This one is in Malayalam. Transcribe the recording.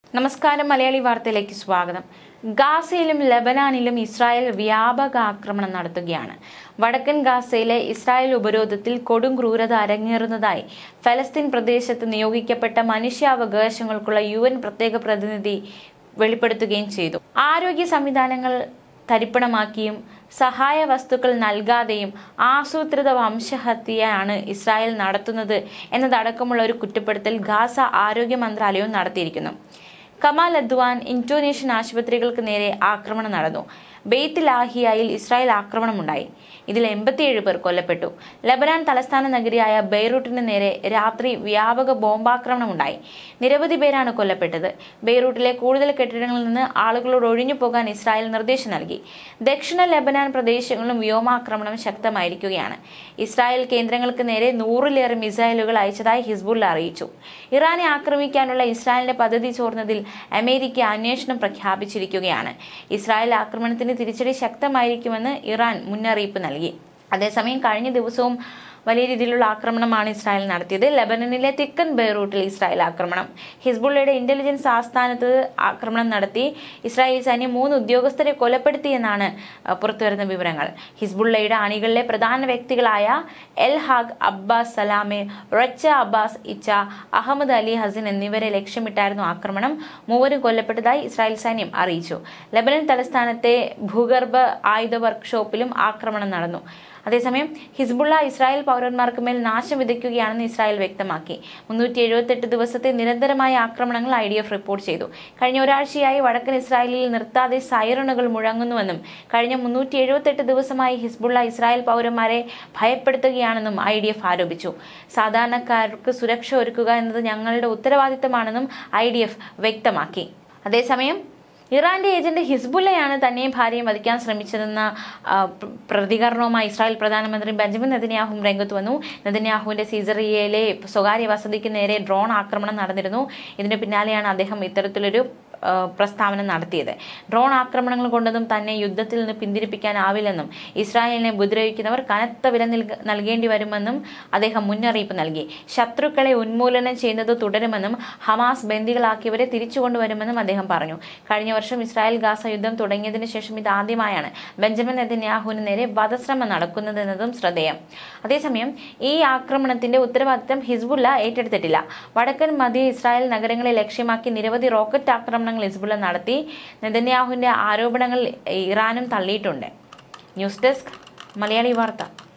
നമസ്കാരം മലയാളി വാർത്തയിലേക്ക് സ്വാഗതം ഗാസയിലും ലബനാനിലും ഇസ്രായേൽ വ്യാപക ആക്രമണം നടത്തുകയാണ് വടക്കൻ ഗാസയിലെ ഇസ്രായേൽ ഉപരോധത്തിൽ കൊടും ക്രൂരത അരങ്ങേറുന്നതായി ഫലസ്തീൻ പ്രദേശത്ത് നിയോഗിക്കപ്പെട്ട മനുഷ്യാവകാശങ്ങൾക്കുള്ള യു എൻ പ്രത്യേക പ്രതിനിധി വെളിപ്പെടുത്തുകയും ചെയ്തു ആരോഗ്യ സംവിധാനങ്ങൾ തരിപ്പണമാക്കിയും സഹായ വസ്തുക്കൾ നൽകാതെയും ആസൂത്രിത വംശഹത്യയാണ് ഇസ്രായേൽ നടത്തുന്നത് എന്നതടക്കമുള്ള ഒരു കുറ്റപ്പെടുത്തൽ ഗാസ ആരോഗ്യ മന്ത്രാലയവും നടത്തിയിരിക്കുന്നു കമാൽ അദ്വാൻ ഇന്തോനേഷ്യൻ ആശുപത്രികൾക്ക് നേരെ ആക്രമണം നടന്നു ബെയ്ത്ത് ലാഹിയയിൽ ഇസ്രായേൽ ആക്രമണമുണ്ടായി ഇതിൽ എൺപത്തിയേഴ് പേർ കൊല്ലപ്പെട്ടു ലബനാൻ തലസ്ഥാന നഗരിയായ ബെയ്റൂട്ടിന് നേരെ രാത്രി വ്യാപക ബോംബാക്രമണമുണ്ടായി നിരവധി പേരാണ് കൊല്ലപ്പെട്ടത് ബെയ്റൂട്ടിലെ കൂടുതൽ കെട്ടിടങ്ങളിൽ നിന്ന് ആളുകളോട് ഒഴിഞ്ഞു പോകാൻ ഇസ്രായേൽ നിർദ്ദേശം നൽകി ദക്ഷിണ ലബനാൻ പ്രദേശങ്ങളിലും വ്യോമാക്രമണം ശക്തമായിരിക്കുകയാണ് ഇസ്രായേൽ കേന്ദ്രങ്ങൾക്ക് നേരെ നൂറിലേറെ മിസൈലുകൾ അയച്ചതായി ഹിസ്ബുള്ള അറിയിച്ചു ഇറാനെ ആക്രമിക്കാനുള്ള ഇസ്രായേലിന്റെ പദ്ധതി ചോർന്നതിൽ അമേരിക്ക അന്വേഷണം പ്രഖ്യാപിച്ചിരിക്കുകയാണ് ഇസ്രായേൽ ആക്രമണത്തിന് തിരിച്ചടി ശക്തമായിരിക്കുമെന്ന് ഇറാൻ മുന്നറിയിപ്പ് നൽകി അതേസമയം കഴിഞ്ഞ ദിവസവും വലിയ രീതിയിലുള്ള ആക്രമണമാണ് ഇസ്രായേൽ നടത്തിയത് ലബനനിലെ തെക്കൻ ബെയ്റൂട്ടിൽ ഇസ്രായേൽ ആക്രമണം ഹിസ്ബുള്ളയുടെ ഇന്റലിജൻസ് ആസ്ഥാനത്ത് ആക്രമണം നടത്തി ഇസ്രായേൽ സൈന്യം മൂന്ന് ഉദ്യോഗസ്ഥരെ കൊലപ്പെടുത്തിയെന്നാണ് അഹ്, പുറത്തുവരുന്ന വിവരങ്ങൾ ഹിസ്ബുള്ളയുടെ അണികളിലെ പ്രധാന വ്യക്തികളായ എൽ ഹാഗ് അബ്ബാസ് സലാമെ റച്ച അബ്ബാസ് ഇച്ച അഹമ്മദ് അലി ഹസൻ എന്നിവരെ ലക്ഷ്യമിട്ടായിരുന്നു ആക്രമണം മൂവരും കൊല്ലപ്പെട്ടതായി ഇസ്രായേൽ സൈന്യം അറിയിച്ചു ലബനൻ തലസ്ഥാനത്തെ ഭൂഗർഭ ആയുധ വർക്ക്ഷോപ്പിലും ആക്രമണം നടന്നു അതേസമയം ഹിസ്ബുള്ള ഇസ്രായേൽ പൗരന്മാർക്ക് മേൽ നാശം വിതയ്ക്കുകയാണെന്ന് ഇസ്രായേൽ വ്യക്തമാക്കി മുന്നൂറ്റി എഴുപത്തെട്ട് ദിവസത്തെ നിരന്തരമായ ആക്രമണങ്ങൾ ഐ ഡി എഫ് റിപ്പോർട്ട് ചെയ്തു കഴിഞ്ഞ ഒരാഴ്ചയായി വടക്കൻ ഇസ്രായേലിൽ നിർത്താതെ സൈറണുകൾ മുഴങ്ങുന്നുവെന്നും കഴിഞ്ഞ മുന്നൂറ്റി എഴുപത്തെട്ട് ദിവസമായി ഹിസ്ബുള്ള ഇസ്രായേൽ പൗരന്മാരെ ഭയപ്പെടുത്തുകയാണെന്നും ഐ ഡി എഫ് ആരോപിച്ചു സാധാരണക്കാർക്ക് സുരക്ഷ ഒരുക്കുക എന്നത് ഞങ്ങളുടെ ഉത്തരവാദിത്തമാണെന്നും ഐ ഡി എഫ് വ്യക്തമാക്കി അതേസമയം ഇറാന്റെ ഏജന്റ് ഹിസ്ബുല്ലയാണ് തന്നെയും ഭാര്യയും വധിക്കാൻ ശ്രമിച്ചതെന്ന ആ, പ്ര- പ്രതികരണവുമായി ഇസ്രായേൽ പ്രധാനമന്ത്രി ബെഞ്ചമിൻ നെതന്യാഹും രംഗത്ത് വന്നു നെതന്യാഹുവിന്റെ സീസറിയയിലെ സ്വകാര്യ വസതിക്ക് നേരെ ഡ്രോൺ ആക്രമണം നടന്നിരുന്നു ഇതിന് പിന്നാലെയാണ് അദ്ദേഹം ഇത്തരത്തിലൊരു ആ, പ്രസ്താവന നടത്തിയത് ഡ്രോൺ ആക്രമണങ്ങൾ കൊണ്ടതും തന്നെ യുദ്ധത്തിൽ നിന്ന് പിന്തിരിപ്പിക്കാനാവില്ലെന്നും ഇസ്രായേലിനെ ഉപദ്രവിക്കുന്നവർ കനത്ത വില നൽക- നൽകേണ്ടി വരുമെന്നും അദ്ദേഹം മുന്നറിയിപ്പ് നൽകി ശത്രുക്കളെ ഉന്മൂലനം ചെയ്യുന്നത് തുടരുമെന്നും ഹമാസ് ബന്ദികളാക്കിയവരെ തിരിച്ചു കൊണ്ടുവരുമെന്നും അദ്ദേഹം പറഞ്ഞു കഴിഞ്ഞ വർഷം ഇസ്രായേൽ ഗാസ യുദ്ധം തുടങ്ങിയതിനു ശേഷം ഇതാദ്യമായാണ് ബെഞ്ചമിൻ നെതന്യാഹുവിന് നേരെ വധശ്രമം നടക്കുന്നതെന്നതും ശ്രദ്ധേയം അതേസമയം ഈ ആക്രമണത്തിന്റെ ഉത്തരവാദിത്തം ഹിസ്ബുള്ള ഏറ്റെടുത്തിട്ടില്ല വടക്കൻ മധ്യ ഇസ്രായേൽ നഗരങ്ങളെ ലക്ഷ്യമാക്കി നിരവധി റോക്കറ്റ് ആക്രമണങ്ങൾ ഹിസ്ബുള്ള നടത്തി നെതന്യാഹുവിന്റെ ആരോപണങ്ങൾ ഇറാനും തള്ളിയിട്ടുണ്ട് ന്യൂസ് ഡെസ്ക് മലയാളി വാർത്ത